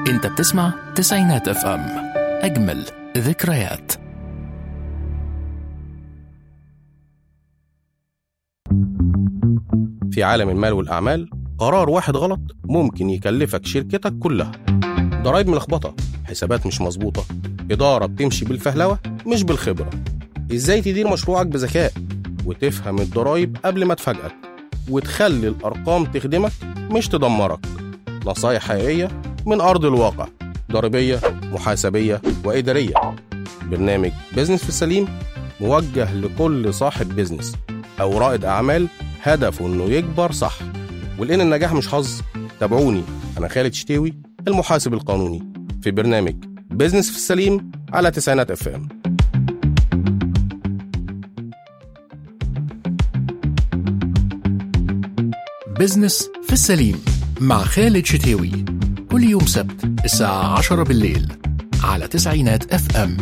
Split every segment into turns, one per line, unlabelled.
انت بتسمع تسعينات اف ام اجمل ذكريات
في عالم المال والأعمال قرار واحد غلط ممكن يكلفك شركتك كلها ضرايب ملخبطة حسابات مش مظبوطة إدارة بتمشي بالفهلوة مش بالخبرة إزاي تدير مشروعك بذكاء وتفهم الضرايب قبل ما تفاجئك وتخلي الأرقام تخدمك مش تدمرك نصايح حقيقية من أرض الواقع ضريبية محاسبية وإدارية برنامج بيزنس في السليم موجه لكل صاحب بيزنس أو رائد أعمال هدفه إنه يكبر صح ولأن النجاح مش حظ تابعوني أنا خالد شتاوي المحاسب القانوني في برنامج بيزنس في السليم على تسعينات اف ام
بزنس في السليم مع خالد شتاوي كل يوم سبت الساعة 10 بالليل على تسعينات اف ام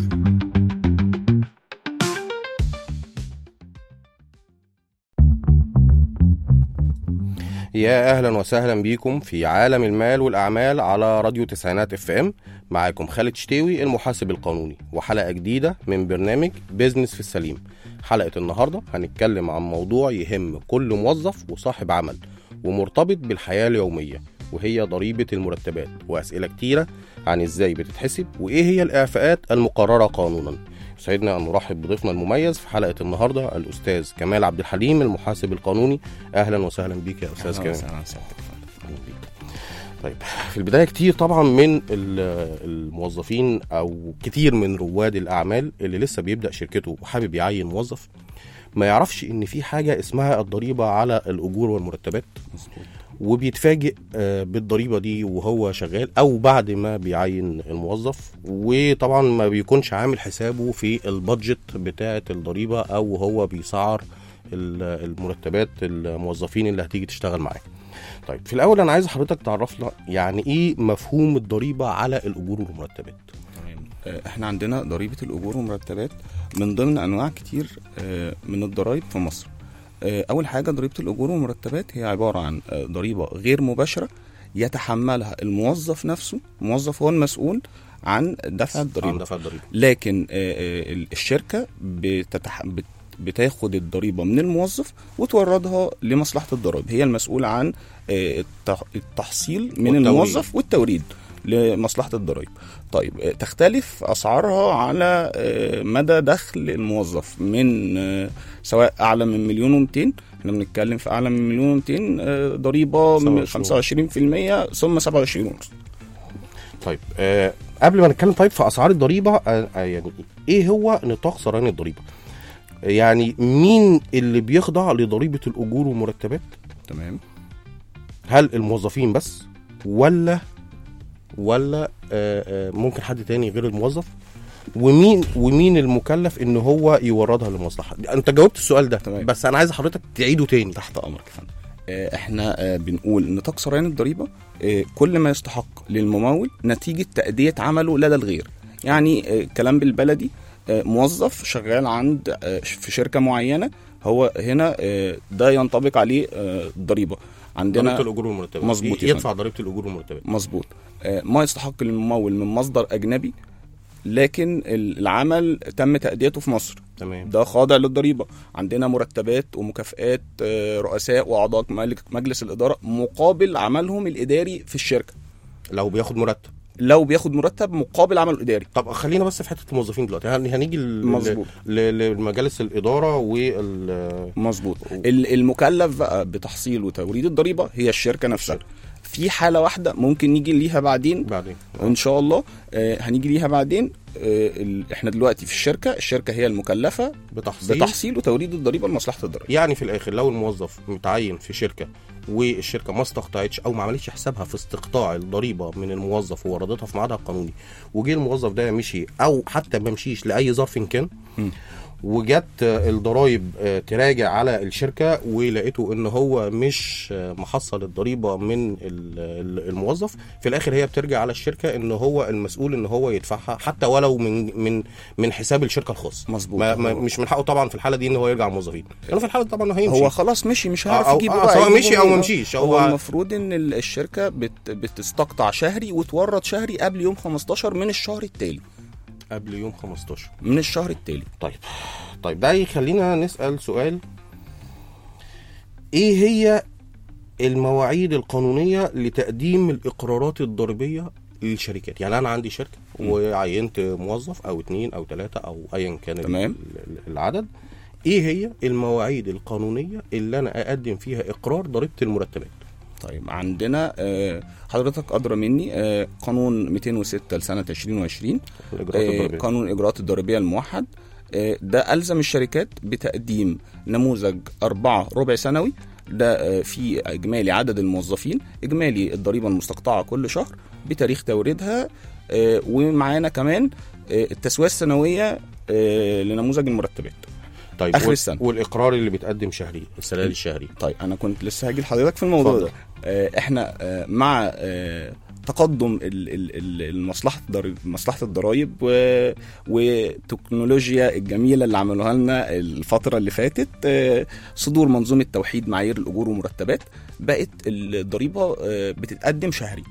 يا اهلا وسهلا بيكم في عالم المال والاعمال على راديو تسعينات اف ام معاكم خالد شتاوي المحاسب القانوني وحلقه جديده من برنامج بيزنس في السليم حلقه النهارده هنتكلم عن موضوع يهم كل موظف وصاحب عمل ومرتبط بالحياه اليوميه وهي ضريبه المرتبات واسئله كتيره عن ازاي بتتحسب وايه هي الاعفاءات المقرره قانونا يسعدنا ان نرحب بضيفنا المميز في حلقه النهارده الاستاذ كمال عبد الحليم المحاسب القانوني اهلا وسهلا بيك يا استاذ كمال أهلاً بيك. طيب في البدايه كتير طبعا من ال- الموظفين او كتير من رواد الاعمال اللي لسه بيبدا شركته وحابب يعين موظف ما يعرفش ان في حاجه اسمها الضريبه على الاجور والمرتبات وبيتفاجئ آه، بالضريبه دي وهو شغال او بعد ما بيعين الموظف وطبعا ما بيكونش عامل حسابه في البادجت بتاعه الضريبه او هو بيسعر ال- المرتبات الموظفين اللي هتيجي تشتغل معاه طيب في الاول انا عايز حضرتك تعرفنا يعني ايه مفهوم الضريبه على الاجور والمرتبات
تمام آه، احنا عندنا ضريبه الاجور والمرتبات من ضمن انواع كتير آه، من الضرائب في مصر آه، اول حاجه ضريبه الاجور والمرتبات هي عباره عن آه، ضريبه غير مباشره يتحملها الموظف نفسه الموظف هو المسؤول عن دفع
عن
الضريبه
دفع الضريبه
لكن آه، آه، الشركه بتتح... بت- بتاخد الضريبه من الموظف وتوردها لمصلحه الضرائب هي المسؤوله عن آه، التح- التحصيل من
والتوريد.
الموظف والتوريد لمصلحه الضرائب طيب آه، تختلف اسعارها على آه، مدى دخل الموظف من آه، سواء اعلى من مليون و200 احنا بنتكلم في اعلى من مليون و200 ضريبه من 25% ثم 27 ونص
طيب آه قبل ما نتكلم طيب في اسعار الضريبه آه آه، يعني ايه هو نطاق سريان الضريبه يعني مين اللي بيخضع لضريبه الاجور والمرتبات
تمام
هل الموظفين بس ولا ولا آه آه ممكن حد تاني غير الموظف ومين ومين المكلف ان هو يوردها للمصلحه انت جاوبت السؤال ده
تمام.
بس انا عايز حضرتك تعيده تاني
تحت امرك يا فندم آه، احنا آه، بنقول نطاق سريان الضريبه آه، كل ما يستحق للممول نتيجه تاديه عمله لدى الغير يعني آه، كلام بالبلدي آه، موظف شغال عند آه، في شركه معينه هو هنا آه، ده ينطبق عليه آه، الضريبه
ضريبه
عندنا
الاجور والمرتبات
مظبوط يا
يدفع ضريبه الاجور والمرتبات
مظبوط آه، ما يستحق للممول من مصدر اجنبي لكن العمل تم تأديته في مصر
تمام
ده خاضع للضريبه عندنا مرتبات ومكافئات آه، رؤساء واعضاء مجل- مجلس الاداره مقابل عملهم الاداري في الشركه
لو بياخد مرتب
لو بياخد مرتب مقابل عمله الاداري
طب خلينا بس في حته الموظفين دلوقتي هن- هنيجي ل-
مظبوط.
ل- لمجالس الاداره وال
مظبوط ال- المكلف بقى بتحصيل وتوريد الضريبه هي الشركه نفسها في حاله واحده ممكن نيجي ليها بعدين
بعدين
ان شاء الله آه، هنيجي ليها بعدين آه، ال- احنا دلوقتي في الشركه الشركه هي المكلفه
بتحصيل
بتحصيل وتوريد الضريبه لمصلحه الضرائب
يعني في الاخر لو الموظف متعين في شركه والشركه ما استقطعتش او ما عملتش حسابها في استقطاع الضريبه من الموظف ووردتها في ميعادها القانوني وجه الموظف ده مشي او حتى ما مشيش لاي ظرف كان
مم.
وجت آه، الضرايب آه، تراجع على الشركه ولقيته ان هو مش آه، محصل الضريبه من ال- ال- الموظف في الاخر هي بترجع على الشركه ان هو المسؤول ان هو يدفعها حتى ولو من من من حساب الشركه الخاص
مظبوط.
ما ما مش من حقه طبعا في الحاله دي ان هو يرجع الموظفين لانه في الحاله طبعا هيمشي
هو خلاص مشي مش هيعرف
أو-
يجيبه
آه،
بقى
سواء
يجيبه
مشي أو
منين؟
ما مشيش،
هو,
هو-
المفروض ان ال- الشركه بت بتستقطع شهري وتورد شهري قبل يوم 15 من الشهر التالي
قبل يوم 15
من الشهر التالي
طيب طيب ده يخلينا نسأل سؤال ايه هي المواعيد القانونية لتقديم الإقرارات الضريبية للشركات يعني أنا عندي شركة وعينت موظف أو اتنين أو تلاتة أو أيا كان ال-
تمام.
ال- العدد ايه هي المواعيد القانونية اللي أنا أقدم فيها إقرار ضريبة المرتبات
طيب عندنا آه، حضرتك ادرى مني آه، قانون 206 لسنه 2020
الإجراءات
آه،
الضريبية
قانون الاجراءات الضريبيه الموحد آه، ده الزم الشركات بتقديم نموذج أربعة ربع سنوي ده آه، في اجمالي عدد الموظفين اجمالي الضريبه المستقطعه كل شهر بتاريخ توريدها آه، ومعانا كمان آه، التسويه السنويه آه، لنموذج المرتبات
طيب
آخر
وال-
السنة.
والإقرار اللي بيتقدم شهري السداد الشهري
طيب انا كنت لسه هاجي لحضرتك في الموضوع
اتفضل.
ده آه، احنا آه، مع آه، تقدم ال- ال- ال- المصلحه الضريب مصلحه الضرايب و- والتكنولوجيا الجميله اللي عملوها لنا الفتره اللي فاتت آه، صدور منظومه توحيد معايير الاجور والمرتبات بقت الضريبه آه، بتتقدم شهري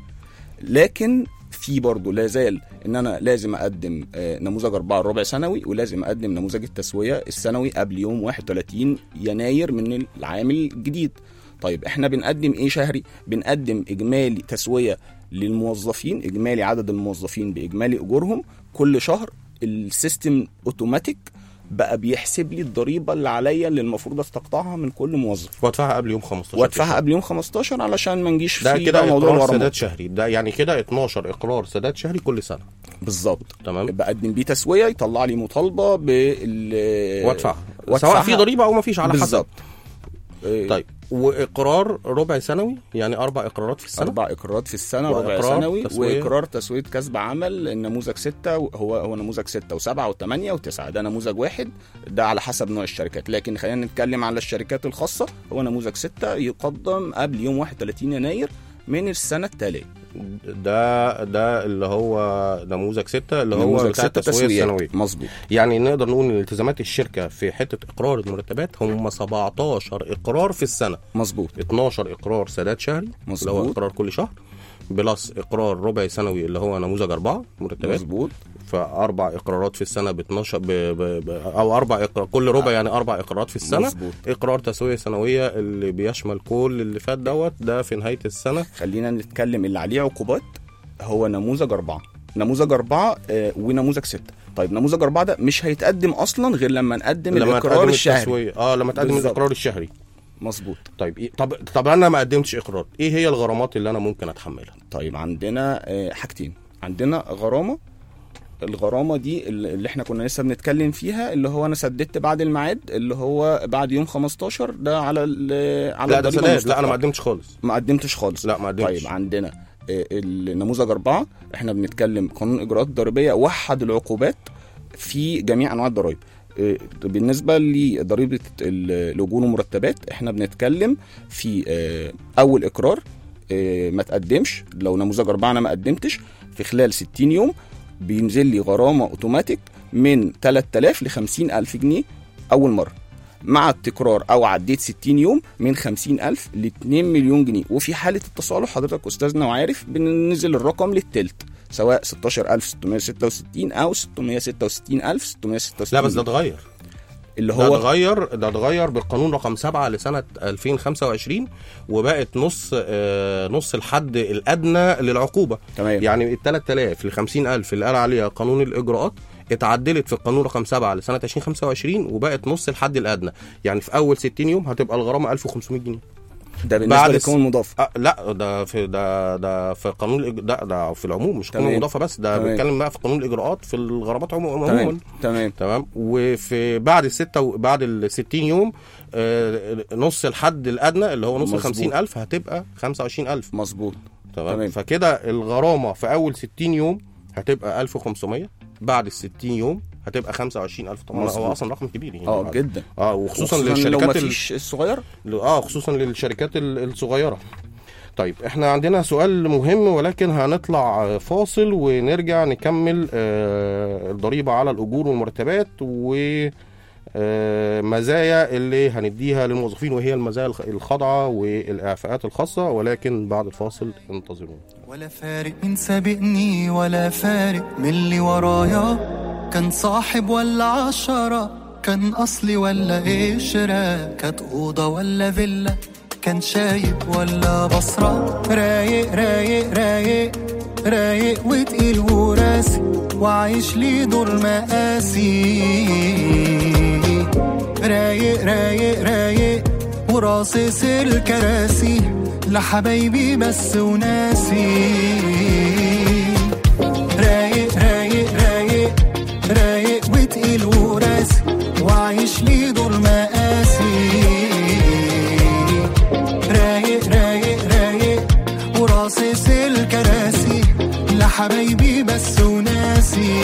لكن في برضه لا زال ان انا لازم اقدم آه، نموذج أربعة ربع سنوي ولازم اقدم نموذج التسويه السنوي قبل يوم 31 يناير من العام الجديد طيب احنا بنقدم ايه شهري بنقدم اجمالي تسويه للموظفين اجمالي عدد الموظفين باجمالي اجورهم كل شهر السيستم اوتوماتيك بقى بيحسب لي الضريبه اللي عليا اللي المفروض استقطعها من كل موظف
وادفعها قبل يوم 15
وادفعها قبل يوم 15 علشان ما نجيش
ده
في
كده
بقى موضوع
اقرار
الغرامات
سداد شهري ده يعني كده 12 اقرار سداد شهري كل سنه
بالظبط
تمام
بقدم بيه تسويه يطلع لي مطالبه بال
وادفعها
وأدفعها.
سواء في ضريبه او ما فيش على حسب
بالظبط آه،
طيب واقرار ربع سنوي يعني اربع اقرارات في السنه
اربع اقرارات في السنه ربع
وإقرار
سنوي
تسوية.
واقرار تسويه كسب عمل النموذج ستة هو هو نموذج ستة وسبعة وثمانية وتسعة ده نموذج واحد ده على حسب نوع الشركات لكن خلينا نتكلم على الشركات الخاصه هو نموذج ستة يقدم قبل يوم 31 يناير من السنه التاليه
ده ده اللي هو نموذج ستة اللي هو
نموذج
بتاع
ستة
التسويه
تسويات
السنويه
مظبوط
يعني نقدر نقول ان التزامات الشركه في حته اقرار المرتبات هم 17 اقرار في السنه
مظبوط
12 اقرار سداد شهري اللي هو
مظبوط.
اقرار كل شهر بلس اقرار ربع سنوي اللي هو نموذج اربعه مرتبات
مظبوط
فاربع اقرارات في السنه ب 12 ب... ب... ب... او اربع إقرار كل ربع يعني اربع اقرارات في السنه
مظبوط.
اقرار تسويه سنويه اللي بيشمل كل اللي فات دوت ده في نهايه السنه
خلينا نتكلم اللي عليه عقوبات هو نموذج أربعة نموذج أربعة آه، ونموذج ستة طيب نموذج أربعة ده مش هيتقدم أصلا غير لما نقدم
لما
الإقرار
تقدم
الشهري
التسويه اه لما تقدم
بالظبط.
الاقرار الشهري
مظبوط
طيب إيه؟ طب طب انا ما قدمتش اقرار ايه هي الغرامات اللي انا ممكن اتحملها
طيب عندنا آه، حاجتين عندنا غرامة الغرامة دي اللي احنا كنا لسه بنتكلم فيها اللي هو انا سددت بعد الميعاد اللي هو بعد يوم 15 ده على ال- على
لا ده
الضريبة
سداد لا انا ما
المستقطعة.
قدمتش خالص
ما قدمتش خالص
لا ما قدمتش
طيب عندنا آه، النموذج أربعة احنا بنتكلم قانون الإجراءات الضريبية وحد العقوبات في جميع أنواع الضرائب آه، بالنسبة لضريبة ال- الأجور والمرتبات احنا بنتكلم في آه، أول إقرار آه، ما تقدمش لو نموذج أربعة أنا ما قدمتش في خلال 60 يوم بينزل لي غرامة أوتوماتيك من 3000 ل 50000 جنيه أول مرة مع التكرار او عديت 60 يوم من 50000 ل 2 مليون جنيه وفي حاله التصالح حضرتك استاذنا وعارف بننزل الرقم للتلت سواء 16666 او 666666
لا بس ده اتغير
اللي
ده
هو
اتغير ده اتغير بالقانون رقم 7 لسنه 2025 وبقت نص آه نص الحد الادنى للعقوبه
تمام
يعني ال 3000 ل 50000 اللي قال عليها قانون الاجراءات اتعدلت في القانون رقم 7 لسنه 2025 وبقت نص الحد الادنى يعني في اول 60 يوم هتبقى الغرامه 1500 جنيه
ده بالنسبه
بعد
للقانون المضاف
أه لا ده في ده ده في قانون الإج... ده ده في العموم مش قانون
تمام.
المضافه بس ده
تمام.
بيتكلم بقى في قانون الاجراءات في الغرامات عمو- عموما
تمام تمام
تمام وفي بعد الستة و... بعد ال 60 يوم آه نص الحد الادنى اللي هو نص ال
مظبوط.
50000 هتبقى 25000
مظبوط
تمام
تمام.
فكده الغرامه في اول 60 يوم هتبقى 1500 بعد ال 60 يوم هتبقى 25000 طبعا
مظبوط.
هو اصلا رقم كبير يعني
اه جدا
اه وخصوصا
وخصوصاً لو
للشركات ال-
مفيش الصغيره
اه خصوصا للشركات ال- الصغيره طيب احنا عندنا سؤال مهم ولكن هنطلع فاصل ونرجع نكمل آه، الضريبه على الاجور والمرتبات و آه، مزايا اللي هنديها للموظفين وهي المزايا الخ- الخاضعه والاعفاءات الخاصه ولكن بعد الفاصل انتظرونا
ولا فارق مين سابقني ولا فارق من اللي ورايا كان صاحب ولا عشرة كان أصلي ولا قشرة كانت أوضة ولا فيلا كان شايب ولا بصرة رايق رايق رايق رايق وتقيل وراسي وعايش لي دور مقاسي رايق رايق رايق وراصص الكراسي لحبايبي بس وناسي رايق رايق رايق رايق وتقيل وراسي وعايش لي دور مقاسي رايق رايق رايق وراصص الكراسي لحبايبي بس وناسي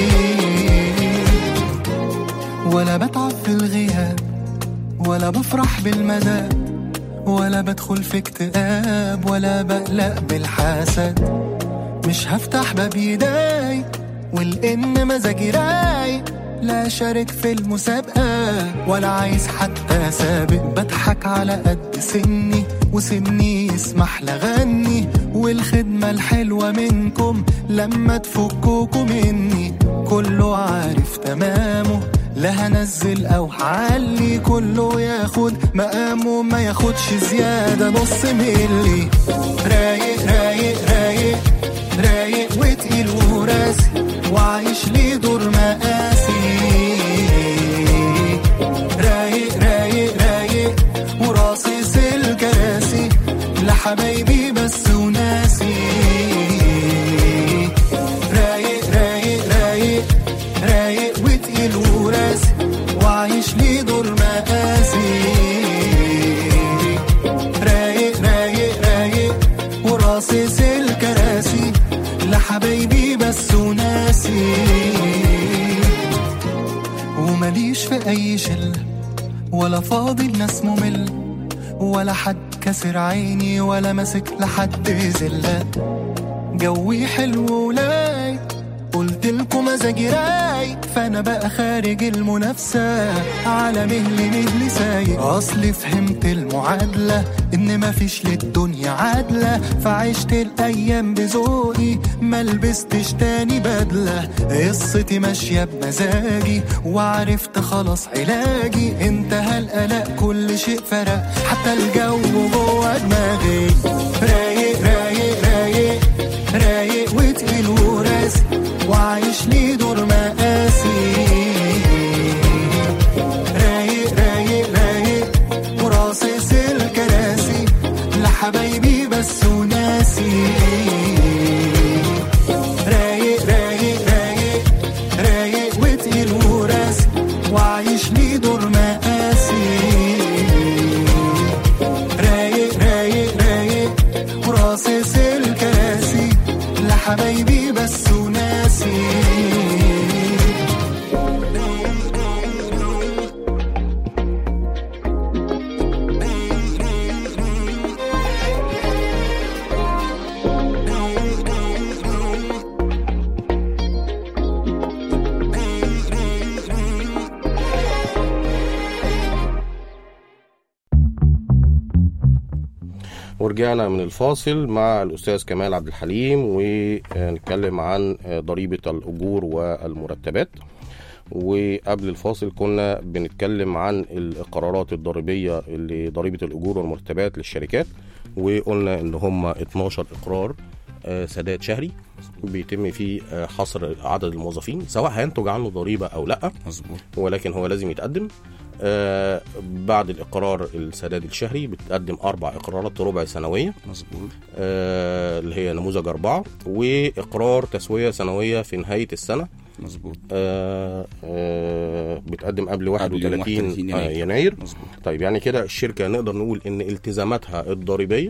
ولا بتعب في الغياب ولا بفرح بالمدى ولا بدخل في اكتئاب ولا بقلق بالحسد مش هفتح باب ايداي والان مزاجي رايق لا شارك في المسابقة ولا عايز حتى سابق بضحك على قد سني وسني يسمح لغني والخدمة الحلوة منكم لما تفكوكوا مني كله عارف تمامه لا هنزل او هعلي كله ياخد مقامه ما ياخدش زيادة نص ملي رايق رايق رايق رايق وتقيل وراسي وعايش لي دور مقاسي رايق رايق رايق وراصص الكراسي لحبايبي بس وناسي رايق رايق رايق رايق وتقيل وراسي وعايش لي دور مقاسي رايق رايق رايق وراصص الكراسي لحبايبي بس وناسي ومليش في اي شله ولا فاضي الناس ممل ولا حد كسر عيني ولا ماسك لحد زله جوي حلو ولاي قلت لكم مزاجي رايق فانا بقى خارج المنافسه على مهلي مهلي سايق اصلي فهمت المعادله ان مفيش للدنيا عادله فعشت الايام بذوقي ما لبستش تاني بدله قصتي ماشيه بمزاجي وعرفت خلاص علاجي انتهى القلق كل شيء فرق حتى الجو جوه دماغي رايق رايق رايق رايق وتقيل وراسي وعايش لي دور مقاسي رايق رايق رايق وراصص الكراسي لحبايبي بس وناسي رايق رايق رايق رايق وتقيل وراسي وعايش لي دور مقاسي رايق رايق رايق وراصص الكراسي لحبايبي بس وناسي
ورجعنا من الفاصل مع الأستاذ كمال عبد الحليم ونتكلم عن ضريبة الأجور والمرتبات وقبل الفاصل كنا بنتكلم عن القرارات الضريبية اللي ضريبة الأجور والمرتبات للشركات وقلنا إن هم 12 إقرار آه، سداد شهري بيتم فيه آه، حصر عدد الموظفين سواء هينتج عنه ضريبة أو لأ
مظبوط
ولكن هو لازم يتقدم آه بعد الإقرار السداد الشهري بتقدم أربع إقرارات ربع سنوية
مظبوط
آه اللي هي نموذج أربعة وإقرار تسوية سنوية في نهاية السنة
مظبوط
آه آه بتقدم قبل
قبل يوم
31
31
آه
يناير.
يناير
مظبوط
طيب يعني كده الشركة نقدر نقول إن التزاماتها الضريبية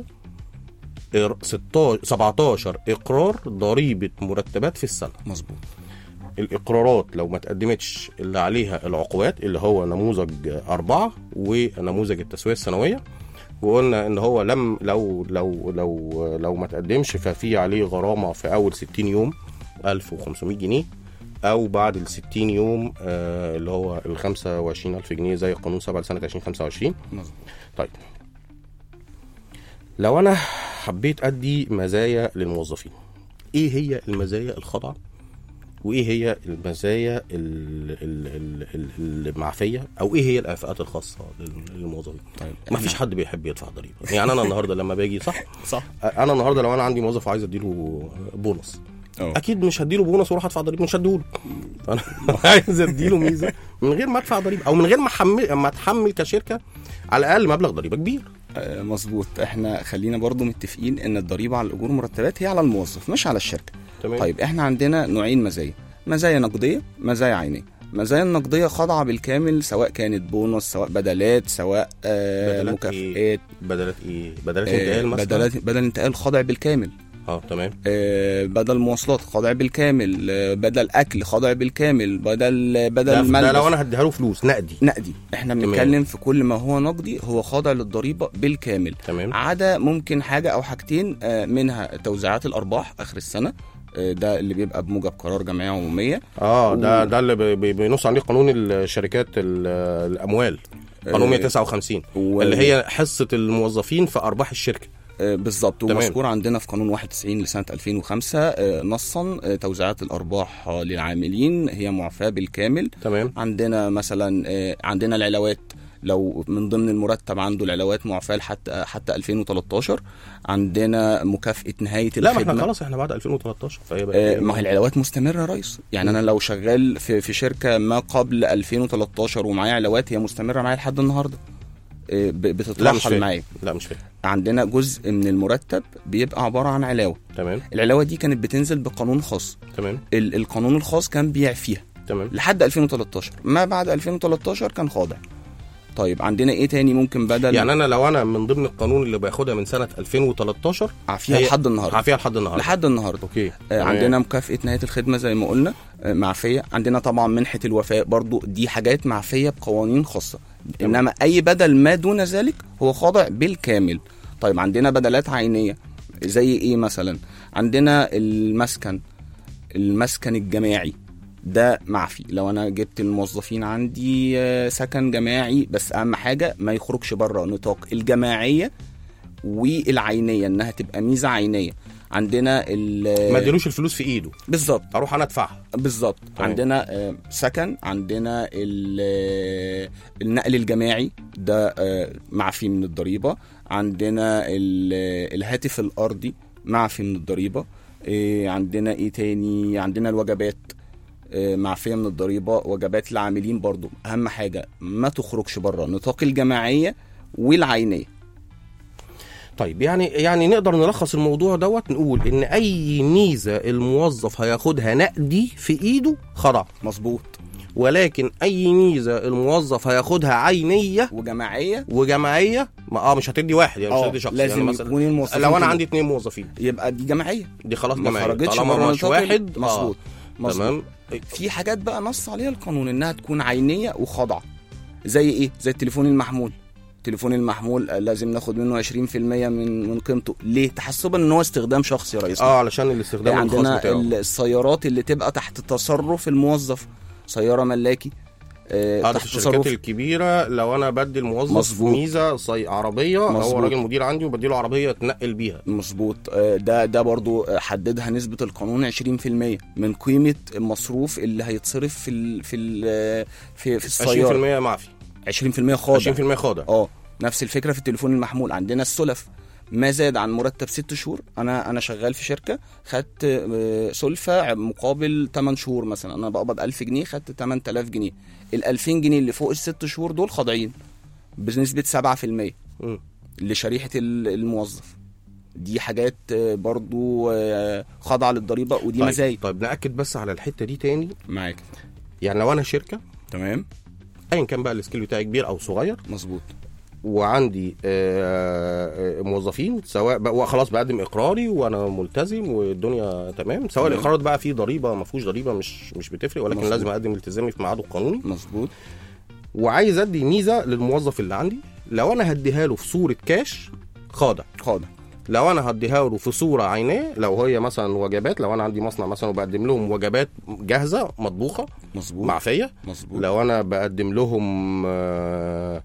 إر- 16 17 إقرار ضريبة مرتبات في السنة
مظبوط
الاقرارات لو ما تقدمتش اللي عليها العقوبات اللي هو نموذج أربعة ونموذج التسوية السنوية وقلنا ان هو لم لو لو لو لو ما تقدمش ففي عليه غرامه في اول 60 يوم 1500 جنيه او بعد ال 60 يوم آه اللي هو ال 25000 جنيه زي قانون 7 لسنه 2025
مظبوط.
طيب لو انا حبيت ادي مزايا للموظفين ايه هي المزايا الخاضعه وايه هي المزايا ال- ال- ال- ال- المعفيه او ايه هي الاعفاءات الخاصه لل- للموظفين
طيب
ما فيش حد بيحب يدفع ضريبه يعني انا النهارده لما باجي صح
صح
انا النهارده لو انا عندي موظف عايز اديله بونص
اه
اكيد مش هديله بونص واروح ادفع ضريبه مش هديله فانا عايز اديله ميزه من غير ما ادفع ضريبه او من غير ما احمل ما اتحمل كشركه على الاقل مبلغ ضريبه كبير
آه، مظبوط احنا خلينا برضو متفقين ان الضريبه على الاجور والمرتبات هي على الموظف مش على الشركه
تمام
طيب احنا عندنا نوعين مزايا مزايا نقديه مزايا عينيه مزايا النقديه خاضعه بالكامل سواء كانت بونص سواء بدلات سواء آه
بدلات
مكافئات
بدلات ايه بدلات
آه
انتقال مثلا
بدلات بدل انتقال خاضع بالكامل
اه تمام
آه بدل مواصلات خاضع بالكامل آه بدل اكل خاضع بالكامل بدل
ده,
بدل
ده
ملبس
لو انا هديها له فلوس نقدي
نقدي احنا
تمام.
بنتكلم في كل ما هو نقدي هو خاضع للضريبه بالكامل
تمام
عدا ممكن حاجه او حاجتين آه، منها توزيعات الارباح اخر السنه آه، ده اللي بيبقى بموجب قرار جمعيه عموميه
اه ده ده اللي بي- بي- بينص عليه قانون الشركات ال- الاموال قانون
آه،
159
و-
اللي هي حصه الموظفين في ارباح الشركه
آه، بالظبط
تمام.
ومذكور عندنا في قانون 91 لسنه 2005 آه، نصا آه، توزيعات الارباح آه، للعاملين هي معفاه بالكامل
تمام
عندنا مثلا آه، عندنا العلاوات لو من ضمن المرتب عنده العلاوات معفاه حتى حتى 2013 عندنا مكافاه نهايه
لا ما
الخدمه
احنا خلاص احنا بعد 2013 فهي
آه،
بقى
ما هي العلاوات مستمره يا ريس يعني انا لو شغال في في شركه ما قبل 2013 ومعايا علاوات هي مستمره معايا لحد النهارده آه، ب-
لا مش
بتترحل
فاهم
معايا
لا مش فاهم
عندنا جزء من المرتب بيبقى عباره عن علاوه
تمام
العلاوه دي كانت بتنزل بقانون خاص
تمام
ال- القانون الخاص كان بيعفيها
تمام
لحد 2013 ما بعد 2013 كان خاضع طيب عندنا ايه تاني ممكن بدل
يعني انا لو انا من ضمن القانون اللي باخدها من سنه 2013
عافيها
هي-
لحد النهارده
عافيه لحد النهارده
لحد النهارده
اوكي
آه،
تمام.
عندنا مكافأة نهاية الخدمة زي ما قلنا آه، معفية عندنا طبعا منحة الوفاء برضو دي حاجات معفية بقوانين خاصة
تمام.
إنما أي بدل ما دون ذلك هو خاضع بالكامل طيب عندنا بدلات عينية زي إيه مثلا عندنا المسكن المسكن الجماعي ده معفي لو انا جبت الموظفين عندي آه، سكن جماعي بس اهم حاجه ما يخرجش بره نطاق الجماعيه والعينيه انها تبقى ميزه عينيه عندنا ال-
ما اديلوش الفلوس في ايده
بالظبط
اروح انا ادفعها
بالظبط
تمام.
عندنا آه، سكن عندنا ال- آه، النقل الجماعي ده آه، معفي من الضريبه عندنا ال- آه، الهاتف الارضي معفي من الضريبه آه، عندنا ايه تاني عندنا الوجبات آه، معفيه من الضريبه وجبات العاملين برضو اهم حاجه ما تخرجش بره نطاق الجماعيه والعينيه
طيب يعني يعني نقدر نلخص الموضوع دوت نقول ان اي ميزه الموظف هياخدها نقدي في ايده خضع
مظبوط
ولكن اي ميزه الموظف هياخدها عينيه
وجماعيه
وجماعيه ما اه مش هتدي واحد يعني مش
اه
هتدي شخص
لازم
يعني مثلا
يكون الموظفين
لو انا
كلهم.
عندي اتنين موظفين
يبقى دي جماعيه
دي خلاص
ما
جماعيه
خرجتش
طالما
بره
مش
نطاق ال-
واحد
مظبوط
آه.
مظبوط
تمام
في حاجات بقى نص عليها القانون انها تكون عينيه وخاضعه زي ايه زي التليفون المحمول التليفون المحمول آه، لازم ناخد منه 20% من من قيمته ليه تحسبا ان هو استخدام شخصي يا ريس
اه علشان الاستخدام الخاص
عندنا
بتاعه
السيارات اللي تبقى تحت تصرف الموظف سياره ملاكي آه،
اه ده
تحت
في الشركات
تصرف
الكبيره لو انا بدي الموظف
مظبوط.
ميزه صي عربيه هو
مظبوط.
راجل مدير عندي وبديله عربيه تنقل بيها
مظبوط آه، ده ده برضو آه، حددها نسبة القانون 20% من قيمة المصروف اللي هيتصرف في ال في ال في, في السيارة
20% معفي
20% خاضع
20% خاضع
اه نفس الفكرة في التليفون المحمول عندنا السلف ما زاد عن مرتب ست شهور انا انا شغال في شركه خدت آه، سلفه مقابل 8 شهور مثلا انا بقبض 1000 جنيه خدت 8000 جنيه ال 2000 جنيه اللي فوق الست شهور دول خاضعين بنسبه 7%
مم.
لشريحه ال- الموظف دي حاجات آه، برضو آه، خاضعه للضريبه ودي
طيب,
مزايا
طيب ناكد بس على الحته دي تاني
معاك
يعني لو انا شركه
تمام
ايا كان بقى السكيل بتاعي كبير او صغير
مظبوط
وعندي آه، آه، موظفين سواء بقى خلاص بقدم اقراري وانا ملتزم والدنيا تمام سواء
تمام.
الاقرار ده بقى فيه ضريبه ما فيهوش ضريبه مش مش بتفرق ولكن
مظبوط.
لازم اقدم التزامي في ميعاده القانوني
مظبوط
وعايز ادي ميزه للموظف اللي عندي لو انا هديها له في صوره كاش خاضع
خاضع
لو انا هديها له في صوره عينيه لو هي مثلا وجبات لو انا عندي مصنع مثلا وبقدم لهم وجبات جاهزه مطبوخه
مظبوط
معفيه
مظبوط
لو انا بقدم لهم آه،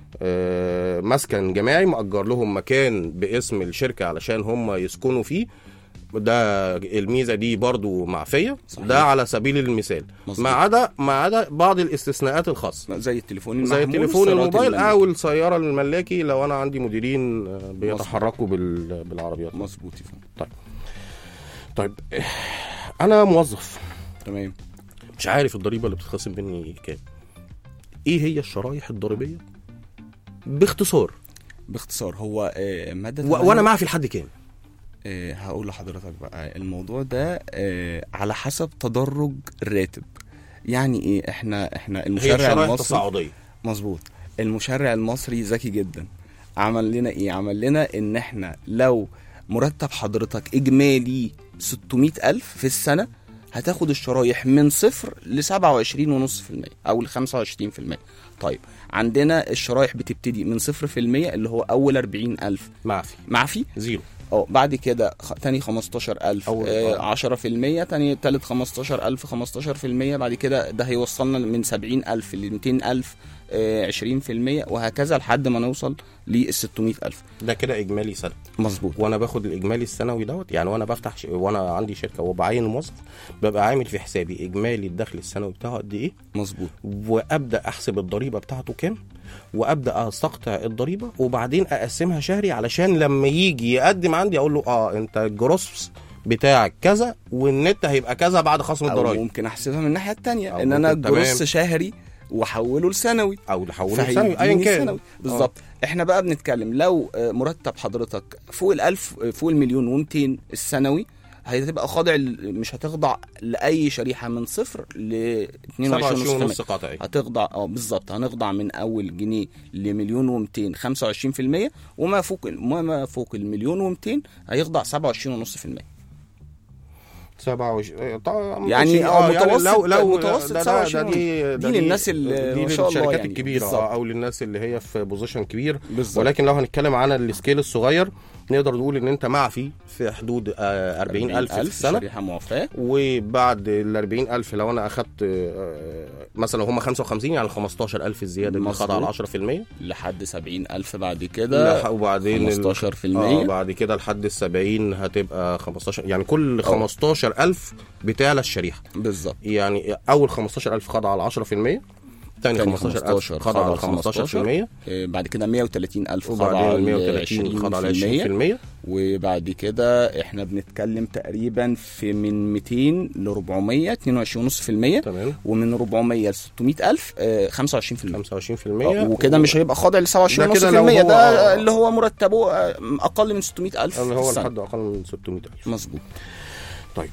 آه، مسكن جماعي مأجر لهم مكان باسم الشركه علشان هم يسكنوا فيه ده الميزه دي برضو معفيه
صحيح.
ده على سبيل المثال
مظبوط.
ما عدا ما عدا بعض الاستثناءات الخاصه
زي التليفون
زي
المحمول
التليفون
والسيارات
الموبايل
الملاكي.
او السياره الملاكي لو انا عندي مديرين آه، بيتحركوا بال- بالعربيات
مظبوط يا فندم.
طيب انا موظف
تمام
مش عارف الضريبه اللي بتتخصم مني كام ايه هي الشرايح الضريبيه باختصار
باختصار هو آه، ماده
و... وانا معفي لحد كام
آه، هقول لحضرتك بقى الموضوع ده آه، على حسب تدرج الراتب يعني ايه احنا احنا
هي
المشرع
شرايح
المصري
تصاعديه
مظبوط المشرع المصري ذكي جدا عمل لنا ايه عمل لنا ان احنا لو مرتب حضرتك اجمالي 600 الف في السنه هتاخد الشرايح من صفر ل 27.5% او ل 25% طيب عندنا الشرايح بتبتدي من صفر في المية اللي هو اول 40 الف
معفي
معفي
زيرو
اه بعد كده خ... تاني 15000
أول-
آه 10% تاني تالت 15000 15% بعد كده ده هيوصلنا من 70000 ل 200000 آه 20% وهكذا لحد ما نوصل لل 600000
ده كده اجمالي سنه
مظبوط
وانا باخد الاجمالي السنوي دوت يعني وانا بفتح ش... وانا عندي شركه وبعين موظف ببقى عامل في حسابي اجمالي الدخل السنوي بتاعه قد ايه
مظبوط
وابدا احسب الضريبه بتاعته كام وابدا استقطع الضريبه وبعدين اقسمها شهري علشان لما يجي يقدم عندي اقول له اه انت الجروس بتاعك كذا والنت هيبقى كذا بعد خصم
او
الضرايب
ممكن احسبها من الناحيه التانية
أو
ان انا
ممكن- تمام.
جروس شهري واحوله لسنوي
او تحوله لسنوي ايا
فهيديني
كان
سنوي. بالظبط احنا بقى بنتكلم لو آه، مرتب حضرتك فوق الألف آه، فوق المليون و200 السنوي هتبقى خاضع ل- مش هتخضع لاي شريحه من صفر ل
27 ونص
22.5%
قطعي
هتخضع اه بالظبط هنخضع من اول جنيه لمليون و200 25% وما فوق وما فوق المليون و200 هيخضع 27.5%
27 طبعا
يعني
ماشي.
اه
يعني
متوسط-
لو لو
متوسط
ده- ده-
27
ده دي ده
دي للناس اللي
دي
ما شاء الله
للشركات
يعني.
الكبيره
بالظبط.
اه او للناس اللي هي في بوزيشن كبير
بالظبط.
ولكن لو هنتكلم عن السكيل الصغير نقدر نقول ان انت معفي في حدود آه، 40000 في السنه
شريحه موافاه
وبعد ال 40000 لو انا اخدت آه، مثلا هم 55 يعني ال 15000 الزياده اللي
مظبوط.
خد على 10%
لحد 70000 بعد كده
لا، وبعدين ال-
15%
اه بعد كده لحد ال 70 هتبقى 15 يعني كل 15000 بتعلى الشريحه
بالظبط
يعني اول 15000 خد على 10% تاني
تاني
15000
15
خد على 15%
آه، بعد كده 130000 خضع
وبعدين
ل
130 خد على 20%
وبعد كده احنا بنتكلم تقريبا في من 200 ل 400 22.5%
تمام
ومن 400 ل 600000 آه، 25%
25%
آه، وكده مش هيبقى خاضع ل
ده كده لو
27.5%
هو-
ده اللي هو مرتبه آه، اقل من 600000
اللي
في
هو
السنة.
لحد اقل من 600000
مظبوط
طيب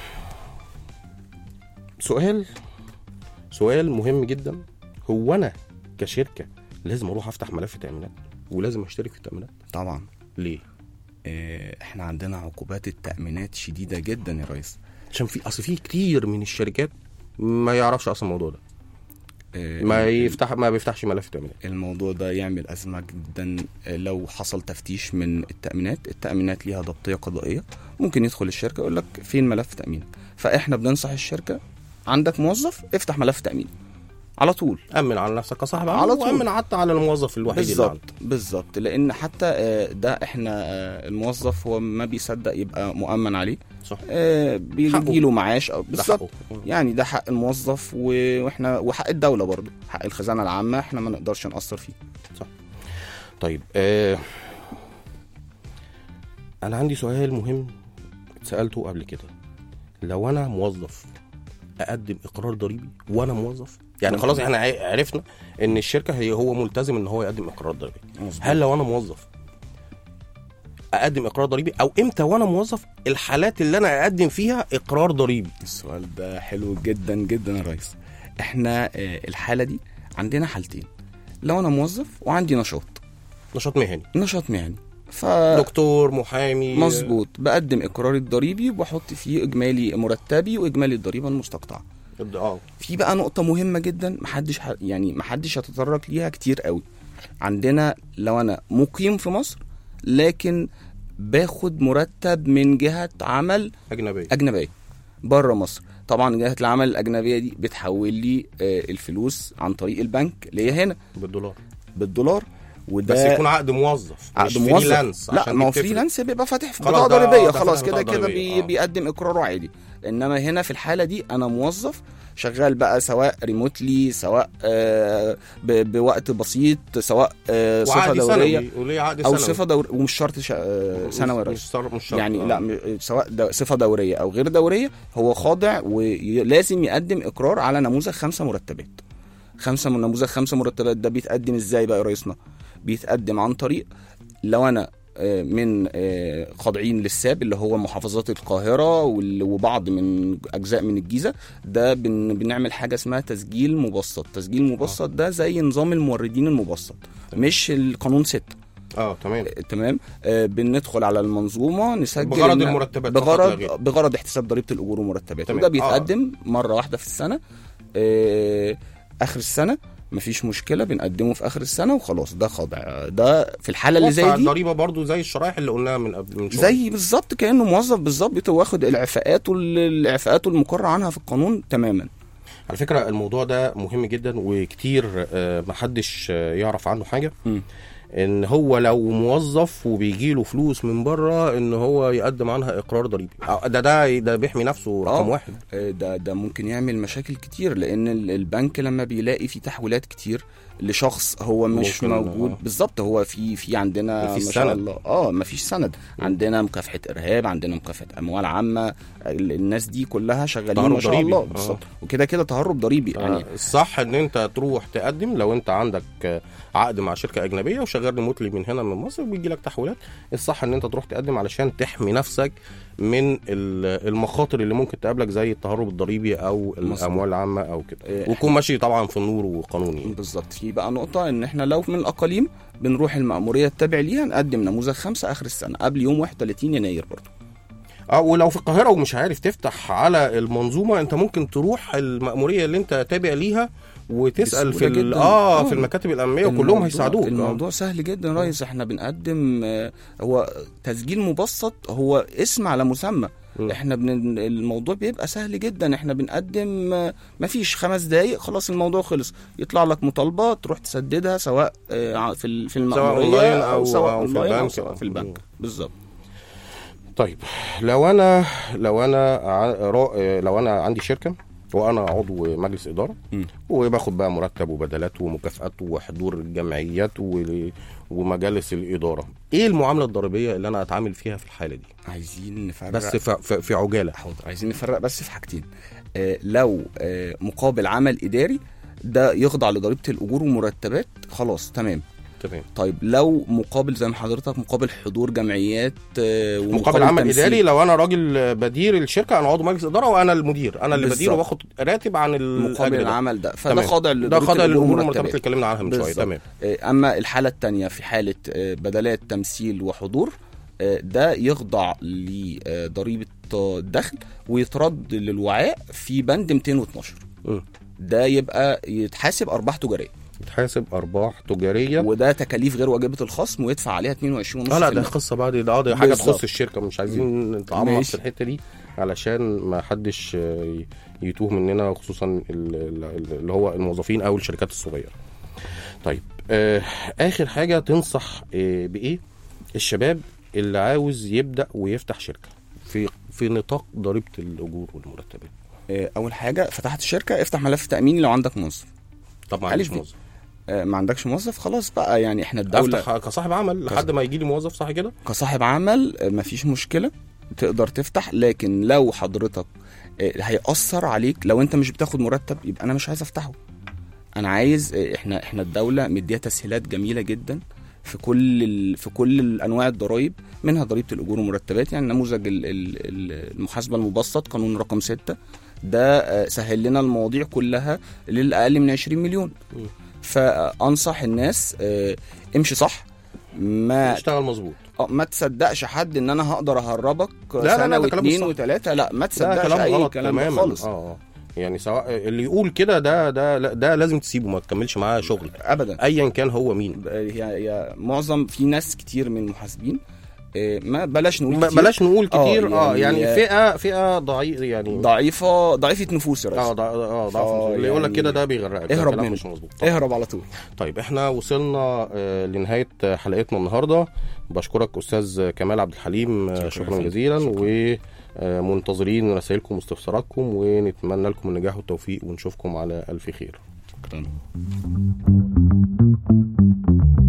سؤال سؤال مهم جدا هو انا كشركه لازم اروح افتح ملف تامينات ولازم اشترك في التامينات
طبعا
ليه
آه، احنا عندنا عقوبات التأمينات شديدة جدا يا ريس
عشان في اصل في كتير من الشركات ما يعرفش اصلا الموضوع ده
آه،
ما يفتح ما بيفتحش ملف تامينات
الموضوع ده يعمل أزمة جدا آه، لو حصل تفتيش من التأمينات التأمينات ليها ضبطية قضائية ممكن يدخل الشركة يقول لك فين ملف تأمينك فإحنا بننصح الشركة عندك موظف افتح ملف تأمين على طول
امن على نفسك كصاحب
على
عمل
طول.
وامن حتى على الموظف الوحيد اللي
بالظبط
عندك
بالظبط لان حتى آه، ده احنا آه، الموظف هو ما بيصدق يبقى مؤمن عليه
صح
آه،
حقه.
بيجي له معاش او
ده
بالظبط
حقه.
يعني ده حق الموظف و- واحنا وحق الدوله برضه حق الخزانه العامه احنا ما نقدرش نأثر فيه
طيب آه انا عندي سؤال مهم اتسالته قبل كده لو انا موظف اقدم اقرار ضريبي وانا موظف يعني خلاص احنا ع- عرفنا ان الشركه هي هو ملتزم ان هو يقدم اقرار ضريبي هل لو انا موظف اقدم اقرار ضريبي او امتى وانا موظف الحالات اللي انا اقدم فيها اقرار ضريبي
السؤال ده حلو جدا جدا يا ريس احنا آه، الحاله دي عندنا حالتين لو انا موظف وعندي نشاط
نشاط مهني
نشاط مهني ف
دكتور محامي
مظبوط بقدم اقراري الضريبي وبحط فيه اجمالي مرتبي واجمالي الضريبه المستقطعه
اه
في بقى نقطة مهمة جدا محدش ح... يعني محدش هتطرق ليها كتير قوي عندنا لو أنا مقيم في مصر لكن باخد مرتب من جهة عمل
اجنبيه
أجنبية بره مصر طبعا جهة العمل الأجنبية دي بتحول لي آه، الفلوس عن طريق البنك ليا هنا
بالدولار
بالدولار وده
بس يكون عقد موظف
عقد
مش
موظف
فريلانس
لا
عشان
ما هو
دي بتفرق.
فريلانس بيبقى فاتح في
خلاص
بطاقه
ده-
ضريبيه
ده
خلاص
فاتح
كده
بطاقة
كده
ضريبية،
بي
آه.
بيقدم اقراره عادي انما هنا في الحاله دي انا موظف شغال بقى سواء ريموتلي سواء آه ب- بوقت بسيط سواء آه صفه
وعقد
دوريه
سنوي وليه عقد
او
سنوي
صفه دور ومش شرط شا... آه سنوي يا
مش
ريس
شرط مش شرط
يعني
آه.
لا م- سواء دو صفه دوريه او غير دوريه هو خاضع ولازم يقدم اقرار على نموذج خمسه مرتبات خمسه من نموذج خمسه مرتبات ده بيتقدم ازاي بقى يا ريسنا بيتقدم عن طريق لو انا آه، من آه، خاضعين للساب اللي هو محافظات القاهرة وال- وبعض من أجزاء من الجيزة ده بن بنعمل حاجة اسمها تسجيل مبسط تسجيل مبسط ده زي نظام الموردين المبسط مش القانون 6
اه تمام
تمام آه بندخل على المنظومه نسجل
بغرض
إن-
المرتبات فقط لا غير.
بغرض بغرض احتساب ضريبه الاجور والمرتبات
تمام.
وده بيتقدم مره واحده في السنه آه اخر السنه مفيش مشكله بنقدمه في اخر السنه وخلاص ده خاضع ده في الحاله اللي زي
وفق
دي
الضريبه برضو زي الشرايح اللي قلناها من قبل من شويه
زي بالظبط كانه موظف بالظبط بيبقى واخد الاعفاءات والاعفاءات المقرر عنها في القانون تماما
على فكره الموضوع ده مهم جدا وكتير آه، محدش آه، يعرف عنه حاجه
مم.
ان هو لو موظف وبيجي له فلوس من بره ان هو يقدم عنها اقرار ضريبي آه، ده ده ده بيحمي نفسه رقم
آه.
واحد
آه، ده ده ممكن يعمل مشاكل كتير لان ال- البنك لما بيلاقي في تحويلات كتير لشخص هو مش
ممكن،
موجود
آه.
بالظبط هو في في عندنا
مفيش
ما شاء
سند.
الله اه ما فيش سند عندنا مكافحه ارهاب عندنا مكافحه اموال عامه ال- الناس دي كلها شغالين
تهرب
ما شاء
ضريبي.
الله
آه.
بالظبط وكده كده تهرب ضريبي يعني
يعني الصح ان انت تروح تقدم لو انت عندك آه، عقد مع شركه اجنبيه وشغال ريموتلي من هنا من مصر وبيجي لك تحويلات الصح ان انت تروح تقدم علشان تحمي نفسك من ال- المخاطر اللي ممكن تقابلك زي التهرب الضريبي او
مظبوط.
الاموال العامه او كده
إيه،
ويكون ماشي طبعا في النور وقانوني
بالظبط في بقى نقطة إن إحنا لو من الأقاليم بنروح المأمورية التابع ليها نقدم نموذج خمسة آخر السنة قبل يوم 31 يناير برضه
اه ولو في القاهره ومش عارف تفتح على المنظومه انت ممكن تروح المأموريه اللي انت تابع ليها وتسال في
بسهولة
ال-
جداً.
اه
آه.
في المكاتب الامنيه وكلهم
الموضوع-
هيساعدوك آه.
الموضوع سهل جدا يا ريس احنا بنقدم آه، هو تسجيل مبسط هو اسم على مسمى
م.
احنا بن... الموضوع بيبقى سهل جدا احنا بنقدم آه، مفيش خمس دقايق خلاص الموضوع خلص يطلع لك مطالبه تروح تسددها سواء آه، في ال- في المأمورية
أونلاين أو-
سواء
أو في
أونلاين أو
البنك.
سواء في البنك بالظبط
طيب لو انا لو انا ع- را- لو انا عندي شركه وانا عضو مجلس اداره
مم.
وباخد بقى مرتب وبدلات ومكافآت وحضور الجمعيات و- ومجالس الاداره ايه المعامله الضريبيه اللي انا اتعامل فيها في الحاله دي
عايزين نفرق
بس في, في, في عجاله
حاضر عايزين نفرق بس في حاجتين آه لو آه مقابل عمل اداري ده يخضع لضريبه الاجور والمرتبات خلاص تمام
تمام
طيب لو مقابل زي ما حضرتك مقابل حضور جمعيات آه
مقابل عمل
تمثيل.
اداري لو انا راجل بدير الشركه انا عضو مجلس اداره وانا المدير انا اللي بدير
بالظبط.
وباخد راتب عن الأجر
مقابل
ده.
العمل ده فده
تمام.
خاضع
ده
لضريبه
خاضع
الاجور
للامور المرتبات اللي
والمرتبات
اتكلمنا عنها من شويه
بالظبط.
تمام
آه، اما الحاله الثانيه في حاله آه، بدلات تمثيل وحضور آه، ده يخضع لضريبه الدخل ويترد للوعاء في بند 212
مم.
ده يبقى يتحاسب ارباح تجاريه
بتحاسب ارباح تجاريه
وده تكاليف غير واجبه الخصم ويدفع عليها 22
اه لا ده قصه بعد ده اه دي حاجه
بالظبط.
تخص الشركه مش عايزين نتعمق
ماشي.
في الحته دي علشان ما حدش آه، ي- يتوه مننا خصوصا ال- ال- اللي هو الموظفين او الشركات الصغيره. طيب آه اخر حاجه تنصح آه بايه الشباب اللي عاوز يبدا ويفتح شركه في في نطاق ضريبه الاجور والمرتبات.
آه، اول حاجه فتحت الشركه افتح ملف تاميني لو عندك موظف
طبعا
ألف
مش
دي.
موظف
آه، ما عندكش موظف خلاص بقى يعني احنا الدوله
افتح كصاحب عمل لحد ما يجي لي موظف صح كده؟
كصاحب عمل آه، مفيش مشكله تقدر تفتح لكن لو حضرتك آه، هيأثر عليك لو انت مش بتاخد مرتب يبقى انا مش عايز افتحه انا عايز آه، احنا احنا الدوله مديه تسهيلات جميله جدا في كل ال... في كل انواع الضرائب منها ضريبه الاجور والمرتبات يعني نموذج ال- ال- ال- المحاسبه المبسط قانون رقم 6 ده آه، سهل لنا المواضيع كلها للاقل من 20 مليون
مم.
فانصح الناس آه، امشي صح ما
اشتغل مظبوط
آه، ما تصدقش حد ان انا هقدر اهربك
لا، لا،
سنه
ده كلام
واثنين
صح.
وثلاثه لا ما
ده
تصدقش
كلام
اي
غلط
كلام ده
تماما
خالص
اه اه يعني سواء اللي يقول كده ده ده لا- ده لازم تسيبه ما تكملش معاه شغل
ابدا
ايا كان هو مين
هي هي معظم في ناس كتير من المحاسبين آه، ما بلاش نقول
ب-
كتير
بلاش نقول
آه،
كتير اه يعني,
يعني-
فئه فئه ضعيف يعني
ضعيفه ضعيفه نفوس يا ريس
اه ضع- اه ضعف
آه،
اللي يقول لك
يعني
كده ده بيغرقك ده
اهرب
كلام
منه.
مش مظبوط طبعاً.
اهرب على طول
طيب احنا وصلنا آه، لنهايه حلقتنا النهارده بشكرك استاذ كمال عبد الحليم آه،
شكراً
شكرا
يا
جزيلا
فندم.
ومنتظرين رسائلكم واستفساراتكم ونتمنى لكم النجاح والتوفيق ونشوفكم على الف خير
شكرا